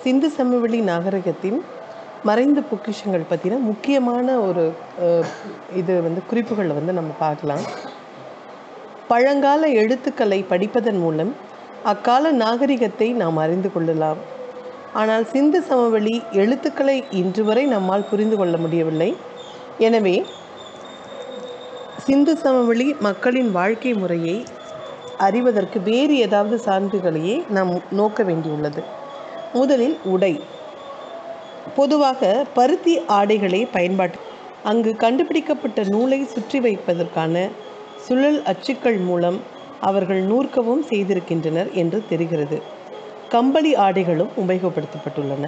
சிந்து சமவெளி நாகரிகத்தின் மறைந்த பொக்கிஷங்கள் பற்றின முக்கியமான ஒரு அஹ், இது வந்து குறிப்புகளை வந்து நம்ம பார்க்கலாம் பழங்கால எழுத்துக்களை படிப்பதன் மூலம் அக்கால நாகரிகத்தை நாம் அறிந்து கொள்ளலாம் ஆனால் சிந்து சமவெளி எழுத்துக்களை இன்று வரை நம்மால் புரிந்து கொள்ள முடியவில்லை எனவே சிந்து சமவெளி மக்களின் வாழ்க்கை முறையை அறிவதற்கு வேறு ஏதாவது சான்றுகளையே நாம் நோக்க வேண்டியுள்ளது முதலில் உடை பொதுவாக பருத்தி ஆடைகளே பயன்பாட்டு அங்கு கண்டுபிடிக்கப்பட்ட நூலை சுற்றி வைப்பதற்கான சுழல் அச்சுக்கள் மூலம் அவர்கள் நூற்கவும் செய்திருக்கின்றனர் என்று தெரிகிறது கம்பளி ஆடைகளும் உபயோகப்படுத்தப்பட்டுள்ளன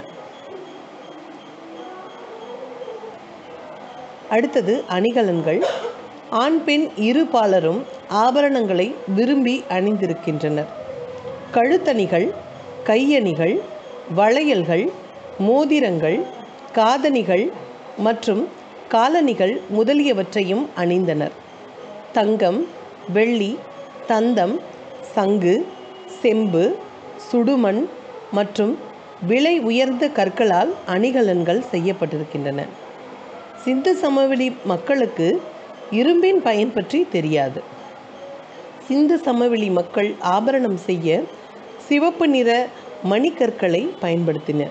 அடுத்தது அணிகலன்கள் ஆண் பெண் இரு பாலரும் ஆபரணங்களை விரும்பி அணிந்திருக்கின்றனர் கழுத்தணிகள் கையணிகள் வளையல்கள் மோதிரங்கள் காதணிகள் மற்றும் காலணிகள் முதலியவற்றையும் அணிந்தனர் தங்கம் வெள்ளி தந்தம் சங்கு செம்பு சுடுமண் மற்றும் விலை உயர்ந்த கற்களால் அணிகலன்கள் செய்யப்பட்டிருக்கின்றன சிந்து சமவெளி மக்களுக்கு இரும்பின் பயன் பற்றி தெரியாது சிந்து சமவெளி மக்கள் ஆபரணம் செய்ய சிவப்பு நிற மணிக்கற்களை பயன்படுத்தினர்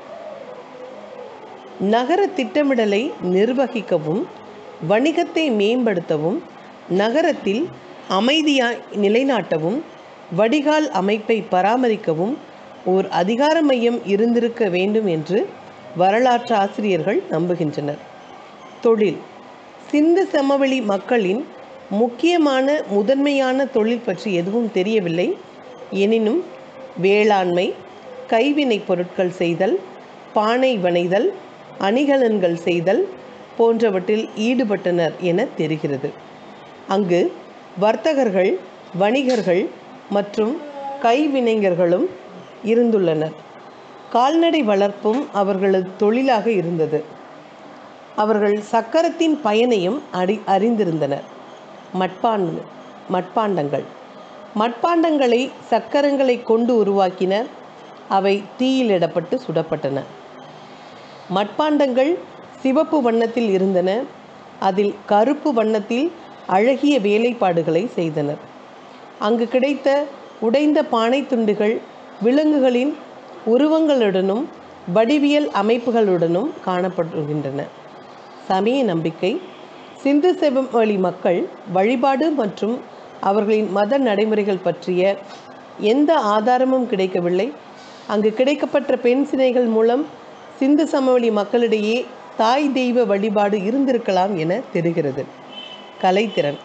நகர திட்டமிடலை நிர்வகிக்கவும் வணிகத்தை மேம்படுத்தவும் நகரத்தில் அமைதியாய் நிலைநாட்டவும் வடிகால் அமைப்பை பராமரிக்கவும் ஓர் அதிகார மையம் இருந்திருக்க வேண்டும் என்று வரலாற்று ஆசிரியர்கள் நம்புகின்றனர் தொழில் சிந்து சமவெளி மக்களின் முக்கியமான முதன்மையான தொழில் பற்றி எதுவும் தெரியவில்லை எனினும் வேளாண்மை கைவினைப் பொருட்கள் செய்தல் பானை வனைதல் அணிகலன்கள் செய்தல் போன்றவற்றில் ஈடுபட்டனர் என தெரிகிறது அங்கு வர்த்தகர்கள் வணிகர்கள் மற்றும் கைவினைஞர்களும் இருந்துள்ளனர் கால்நடை வளர்ப்பும் அவர்களது தொழிலாக இருந்தது அவர்கள் சக்கரத்தின் பயனையும் அறி அறிந்திருந்தனர் மட்பாண்ட மட்பாண்டங்கள் மட்பாண்டங்களை சக்கரங்களை கொண்டு உருவாக்கினர் அவை தீயிலிடப்பட்டு சுடப்பட்டன மட்பாண்டங்கள் சிவப்பு வண்ணத்தில் இருந்தன அதில் கருப்பு வண்ணத்தில் அழகிய வேலைப்பாடுகளை செய்தனர் அங்கு கிடைத்த உடைந்த பானை துண்டுகள் விலங்குகளின் உருவங்களுடனும் வடிவியல் அமைப்புகளுடனும் காணப்படுகின்றன சமய நம்பிக்கை சிந்து செவவழி மக்கள் வழிபாடு மற்றும் அவர்களின் மத நடைமுறைகள் பற்றிய எந்த ஆதாரமும் கிடைக்கவில்லை அங்கு கிடைக்கப்பட்ட பெண் சிலைகள் மூலம் சிந்து சமவெளி மக்களிடையே தாய் தெய்வ வழிபாடு இருந்திருக்கலாம் என தெரிகிறது கலைத்திறன்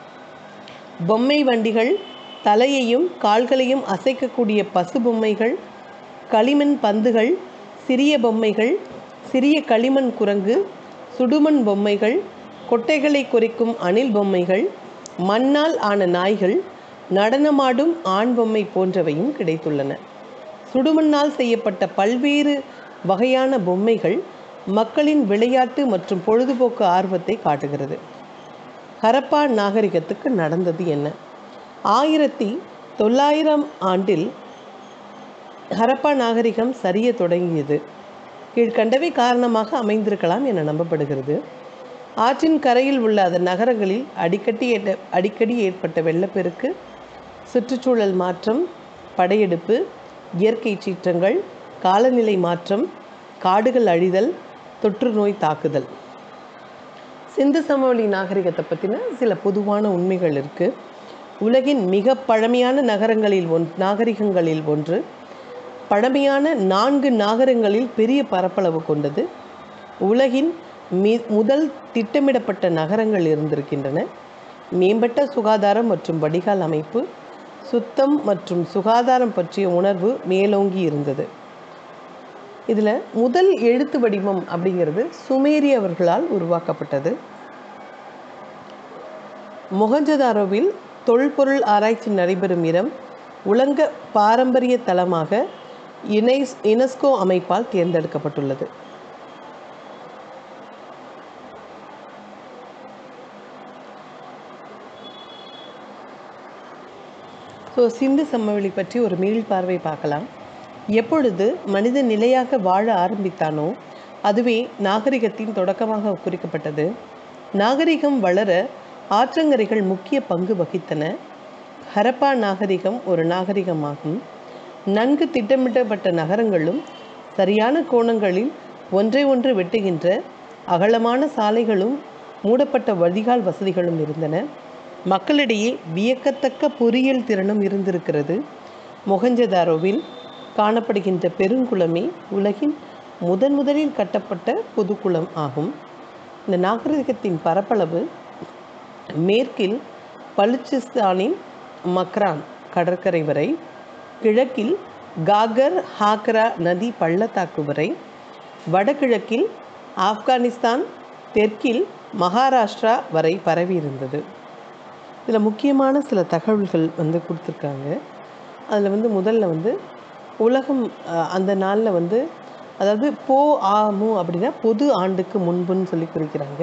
பொம்மை வண்டிகள் தலையையும் கால்களையும் அசைக்கக்கூடிய பசு பொம்மைகள் களிமண் பந்துகள் சிறிய பொம்மைகள் சிறிய களிமண் குரங்கு சுடுமண் பொம்மைகள் கொட்டைகளை குறிக்கும் அணில் பொம்மைகள் மண்ணால் ஆன நாய்கள் நடனமாடும் ஆண் பொம்மை போன்றவையும் கிடைத்துள்ளன சுடுமண்ணால் செய்யப்பட்ட பல்வேறு வகையான பொம்மைகள் மக்களின் விளையாட்டு மற்றும் பொழுதுபோக்கு ஆர்வத்தை காட்டுகிறது ஹரப்பா நாகரிகத்துக்கு நடந்தது என்ன ஆயிரத்தி தொள்ளாயிரம் ஆண்டில் ஹரப்பா நாகரிகம் சரிய தொடங்கியது கீழ்கண்டவை காரணமாக அமைந்திருக்கலாம் என நம்பப்படுகிறது ஆற்றின் கரையில் உள்ள அதன் நகரங்களில் அடிக்கடி ஏற்ப- அடிக்கடி ஏற்பட்ட வெள்ளப்பெருக்கு சுற்றுச்சூழல் மாற்றம் படையெடுப்பு இயற்கை சீற்றங்கள் காலநிலை மாற்றம் காடுகள் அழிதல் தொற்று நோய் தாக்குதல் சிந்து சமவெளி நாகரிகத்தை பற்றின சில பொதுவான உண்மைகள் இருக்குது உலகின் மிக பழமையான நகரங்களில் ஒன் நாகரிகங்களில் ஒன்று பழமையான நான்கு நாகரங்களில் பெரிய பரப்பளவு கொண்டது உலகின் மி முதல் திட்டமிடப்பட்ட நகரங்கள் இருந்திருக்கின்றன மேம்பட்ட சுகாதாரம் மற்றும் வடிகால் அமைப்பு சுத்தம் மற்றும் சுகாதாரம் பற்றிய உணர்வு மேலோங்கி இருந்தது இதில் முதல் எழுத்து வடிவம் அப்படிங்கிறது சுமேரியவர்களால் உருவாக்கப்பட்டது மொஹஞ்சதாரோவில் தொல்பொருள் ஆராய்ச்சி நடைபெறும் இடம் உலக பாரம்பரிய தலமாக யுனைஸ் யுனெஸ்கோ அமைப்பால் தேர்ந்தெடுக்கப்பட்டுள்ளது ஸோ சிந்து சமவெளி பற்றி ஒரு மீள் பார்வை பார்க்கலாம் எப்பொழுது மனிதன் நிலையாக வாழ ஆரம்பித்தானோ அதுவே நாகரிகத்தின் தொடக்கமாக குறிக்கப்பட்டது நாகரிகம் வளர ஆற்றங்கரைகள் முக்கிய பங்கு வகித்தன ஹரப்பா நாகரிகம் ஒரு நாகரிகமாகும் நன்கு திட்டமிடப்பட்ட நகரங்களும் சரியான கோணங்களில் ஒன்றை ஒன்று வெட்டுகின்ற அகலமான சாலைகளும் மூடப்பட்ட வடிகால் வசதிகளும் இருந்தன மக்களிடையே வியக்கத்தக்க பொறியியல் திறனும் இருந்திருக்கிறது மொஹஞ்சதாரோவில் காணப்படுகின்ற பெருங்குளமே உலகின் முதன் முதலில் கட்டப்பட்ட பொதுக்குளம் ஆகும் இந்த நாகரிகத்தின் பரப்பளவு மேற்கில் பலுச்சிஸ்தானின் மக்ரான் கடற்கரை வரை கிழக்கில் காகர் ஹாக்ரா நதி பள்ளத்தாக்கு வரை வடகிழக்கில் ஆப்கானிஸ்தான் தெற்கில் மகாராஷ்டிரா வரை பரவி இருந்தது இதில் முக்கியமான சில தகவல்கள் வந்து கொடுத்துருக்காங்க அதில் வந்து முதல்ல வந்து உலகம் அஹ், அந்த நாளில் வந்து அதாவது போ ஆமு அப்படின்னா பொது ஆண்டுக்கு முன்புன்னு சொல்லி குறிக்கிறாங்க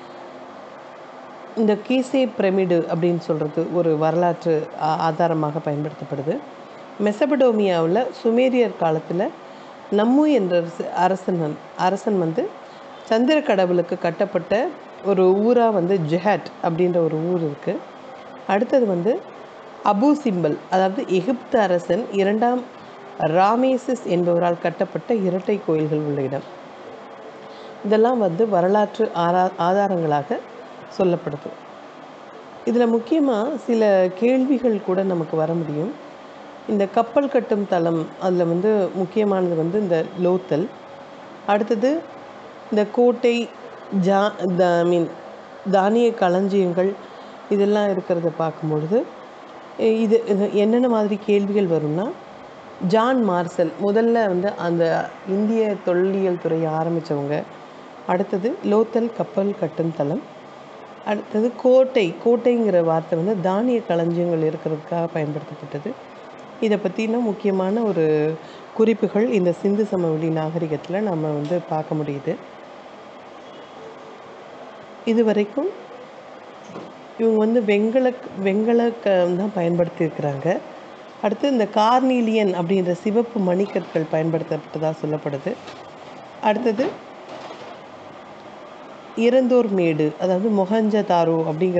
இந்த கீசே பிரமிடு அப்படின்னு சொல்கிறது ஒரு வரலாற்று ஆ- ஆதாரமாக பயன்படுத்தப்படுது மெசபடோமியாவில் சுமேரியர் காலத்தில் நம்மு என்ற அரச- அரசன் வந்து அரசன் வந்து சந்திர கடவுளுக்கு கட்டப்பட்ட ஒரு ஊராக வந்து ஜெஹட் அப்படின்ற ஒரு ஊர் இருக்குது அடுத்தது வந்து அபு சிம்பல் அதாவது எகிப்து அரசன் இரண்டாம் ராமேசிஸ் என்பவரால் கட்டப்பட்ட இரட்டை கோயில்கள் உள்ள இடம் இதெல்லாம் வந்து வரலாற்று ஆரா ஆதாரங்களாக சொல்லப்படுது இதில் முக்கியமாக சில கேள்விகள் கூட நமக்கு வர முடியும் இந்த கப்பல் கட்டும் தளம் அதில் வந்து முக்கியமானது வந்து இந்த லோத்தல் அடுத்தது இந்த கோட்டை ஜா த மீன் தானிய களஞ்சியங்கள் இதெல்லாம் இருக்கிறத பார்க்கும்பொழுது இ- இது இது என்னென்ன மாதிரி கேள்விகள் வரும்னா ஜான் மார்சல் முதல்ல வந்து அந்த இந்திய தொல்லியல் துறையை ஆரம்பித்தவங்க அடுத்தது லோத்தல் கப்பல் கட்டும் தளம் அடுத்தது கோட்டை கோட்டைங்கிற வார்த்தை வந்து தானிய களஞ்சியங்கள் இருக்கிறதுக்காக பயன்படுத்தப்பட்டது இதை பற்றின முக்கியமான ஒரு குறிப்புகள் இந்த சிந்து சமவெளி நாகரிகத்தில் நம்ம வந்து பார்க்க முடியுது இது வரைக்கும் இவங்க வந்து வெங்கல வெங்கல க தான் பயன்படுத்தியிருக்கிறாங்க அடுத்து இந்த கார்னீலியன் அப்படின்ற சிவப்பு மணிக்கற்கள் பயன்படுத்தப்பட்டதாக சொல்லப்படுது அடுத்தது இறந்தோர் மேடு அதாவது மொஹஞ்சதாரோ அப்படிங்கிற